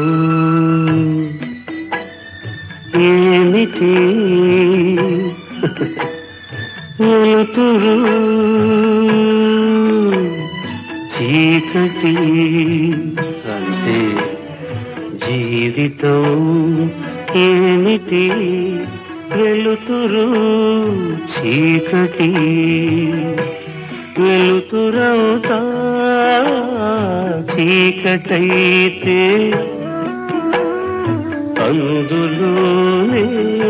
ఏమిటి వెలుతురు చీకటి అంటే జీవితం ఏమిటి వెలుతురు చీకటి వెలుతురవుతా చీకటైతే అందులోనే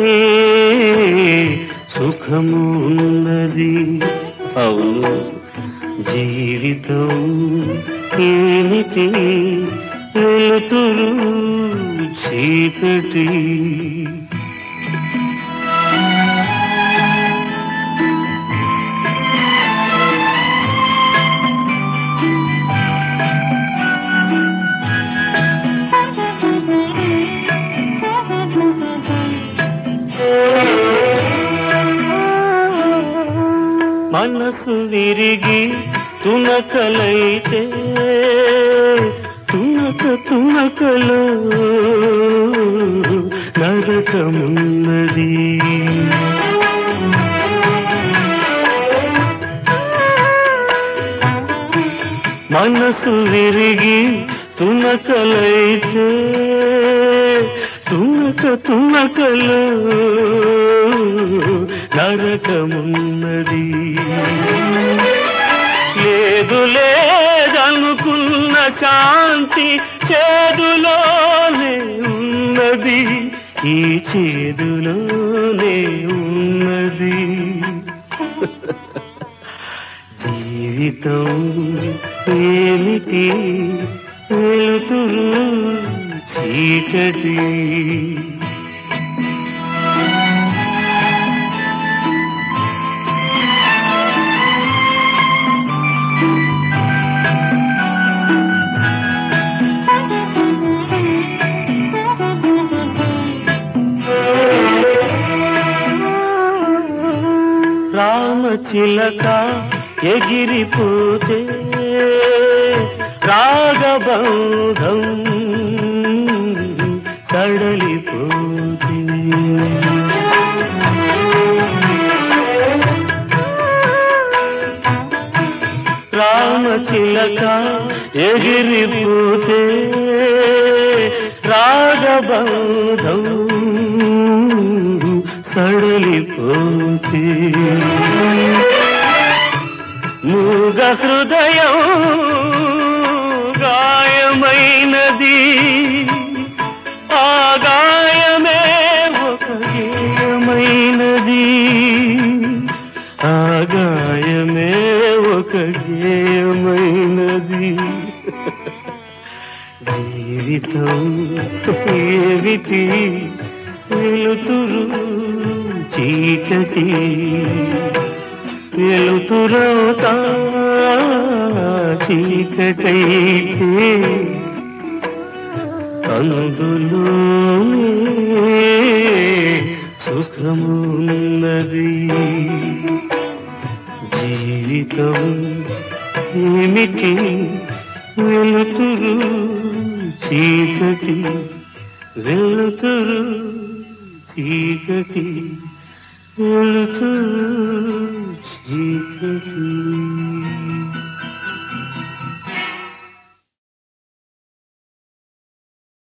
సుఖము ఉన్నది అవును జీవితం ఏమిటి వెలుతురు చీకటి మనసు విరిగి తునకలైతే తునక తునకలో నరకమున్నది మనసు విరిగి తునకలైతే తునక తునకలో నరకమున్నది లేదు లేదనుకున్న శాంతి చేదులోనే ఉన్నది ఈ చేదులోనే ఉన్నది జీవితం ఏమిటి వెలుతురు చీకటి రామచిలక ఎగిరిపోతే రాగబంధం కడలిపోతే రామచిలక ఎగిరిపోతే రాగబంధం సడలిపోతే మూగ హృదయం గాయమైనది ఆ గాయమే ఒక గేయమైనది ఆ గాయమే ఒక గేయమైనది జీవితం ఏమిటి వెలుతురు చీకటి వెలుతురవుతా చీకటైతే అందులోనే సుఖమున్నది జీవితం ఏమిటి వెలుతురు చీకటి వెలుతురు చీకటి వెలుతురు